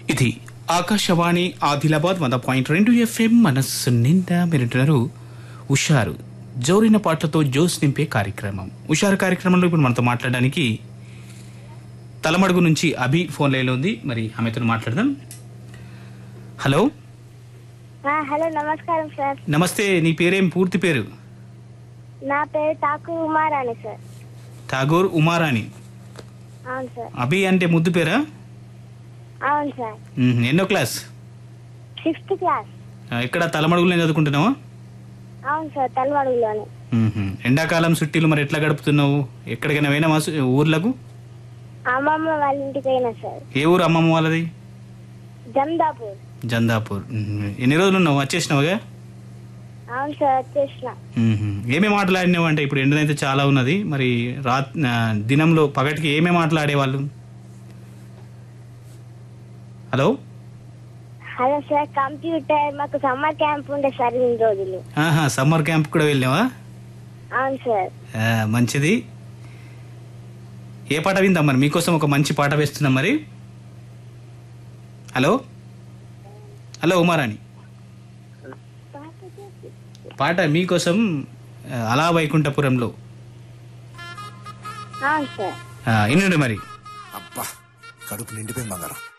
ఇది ఆకాశవాణి ఆదిలాబాద్ వంద పాయింట్ రెండు ఎఫ్ఎం మనస్సు నిండా మీరుంటున్నారు ఉషారు జోరిన పాటలతో జోస్ నింపే కార్యక్రమం ఉషారు కార్యక్రమంలో ఇప్పుడు మనతో మాట్లాడడానికి తలమడుగు నుంచి అభి ఫోన్ లైన్లో ఉంది మరి ఆమెతో మాట్లాడదాం హలో ఆ, హలో నమస్కారం సార్ నమస్తే నీ పేరేం పూర్తి పేరు నా పేరు ఠాకూర్ ఉమారాణి సార్ ఠాగూర్ ఉమారాణి అవును సార్ అభి అంటే ముద్దు పేరా అవును సార్ మ్మ్. ఎన్నో క్లాస్ సిక్స్త్ క్లాస్ ఆ, ఎక్కడ తలమడుగులో చదువుకుంటున్నావా అవును సార్ తలవాడులోనే మ్మ్. ఎండాకాలం చుట్టీలు మరి ఎట్లా గడుపుతున్నావు ఎక్కడికైనా పోయినా మా ఊర్లకు అమ్మమ్మ వాళ్ళ ఇంటికి అయినా సార్ ఏ ఊరు అమ్మమ్మ వాళ్ళది జమ్దాపూర్ జందాపూర్ మ్మ్. ఎన్ని రోజులు ఉన్నావు వచ్చేసినావుగా అవును సార్ వచ్చేసిన మ్మ్. ఏమేమి మాట్లాడినావు అంటే ఇప్పుడు ఎండనైతే చాలా ఉన్నది మరి రాత్ ఆ, దినంలో పగటికి ఏమేమి మాట్లాడేవాళ్ళు హలో హలో సార్ కంప్యూటర్ మాకు సమ్మర్ క్యాంప్ ఉండే సార్ ఇన్ని రోజులు ఆహా సమ్మర్ క్యాంప్ కూడా వెళ్ళావా అవును సార్ ఆ, మంచిది ఏ పాట విందాం మరి మీకోసం ఒక మంచి పాట వేస్తున్నాం మరి హలో హలో ఉమారాణి పాట మీకోసం ఆ, అలా వైకుంఠపురంలో అవును సార్ ఆ, వినండి మరి అబ్బా కడుపు నిండిపోయింది బంగారం